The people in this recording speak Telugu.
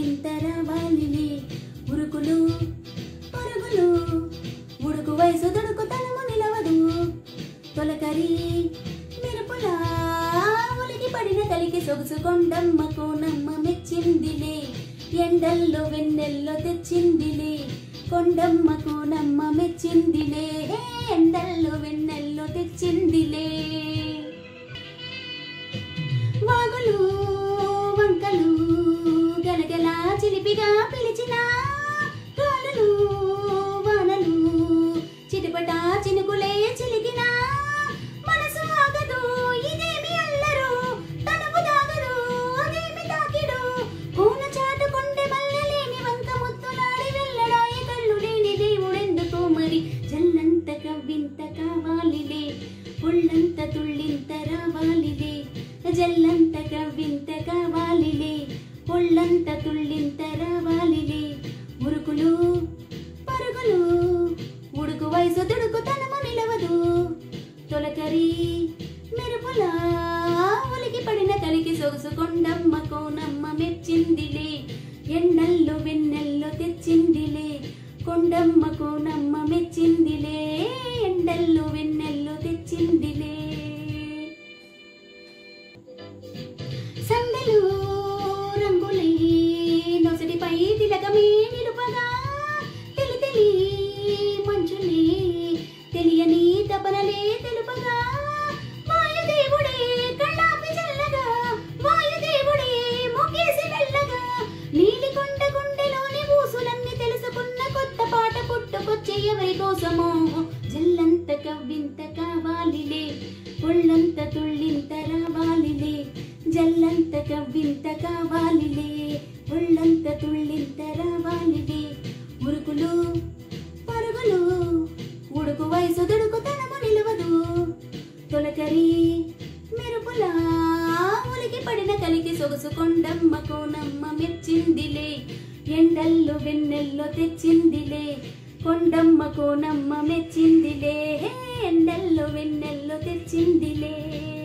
తుళ్ళింత రావాలిలే ఉరుకులు పరుగులు ఉడుకు వయసు దుడుకు తనము నిలవదు తొలకరి మెరుపులా ఉలికి పడిన కలికి సొగుసు కొండమ్మ కోనమ్మ మెచ్చిందిలే ఎండల్లో వెన్నెల్లో తెచ్చిందిలే కొండమ్మ కోనమ్మ మెచ్చిందిలే ఎండల్లో వెన్నెల్లో తెచ్చిందిలే వాగులు వంకలు గలగల చిలిపిగా పిలిచిన గాలులు వానలు చిటిపట చినుకులే చిలికిన మనసు ఆగదు ఇదేమి అల్లరు తనువు దాగదు అదేమి తాకిడు పూన చాటు కొండె మల్లెలేని వంక ముత్తులాడి వెళ్ళడాయి కళ్ళు లేని దేవుడెందుకు మరి జల్లంత కవ్వింత కావాలిలే ఒళ్ళంత తుళ్ళింత రావాలిలే జల్లంత కవ్వింత కావాలిలే ఒళ్ళంత తుళ్ళింత రావాలిలే ఉరుకులు పరుగులు ఉడుకు వయసు తుడుకు తనము నిలవదు తొలకరి మెరుపులా ఉలికి పడిన కలికి సొగుసు కొండమ్మ కోనమ్మ మెచ్చిందిలే ఎన్నెల్లో వెన్నెల్లో తెచ్చిందిలే కొండమ్మ కోనమ్మ మెచ్చిందిలే ఎండల్లో వెన్నెల్లో తెచ్చిందిలే సందెలు రంగులే నొసటిపై తిలకమే నిలుపగా తెలి తెలి మంచులే తెలియని తపనలే తెలుపగా వాయుదేవుడే కళ్ళాపి చల్లగా వాయుదేవుడే మొగేసి వెళ్ళగా నీలి కొండ గుండెలోని ఊసులన్నీ తెలుసుకున్న కొత్త పాట పుట్టుకొచ్చే ఎవరి కోసమో జల్లంత కవ్వింత కావాలిలే ఒళ్ళంత తుళ్ళింత రావాలిలే జల్లంత కవ్వింత కావాలిలే ఒళ్ళంత తుళ్ళింత రావాలిలే ఉరుకులు పరుగులు ఉడుకు వయసు దుడుకు తనము నిలవదు తొలకరి మెరుపులా ఉలికి పడిన కలికి సొగుసు కొండమ్మ కోనమ్మ మెచ్చిందిలే ఎండల్లో వెన్నెల్లో తెచ్చిందిలే కొండమ్మ కోనమ్మ మెచ్చిందిలే ఎండల్లో వెన్నెల్లో తెచ్చిందిలే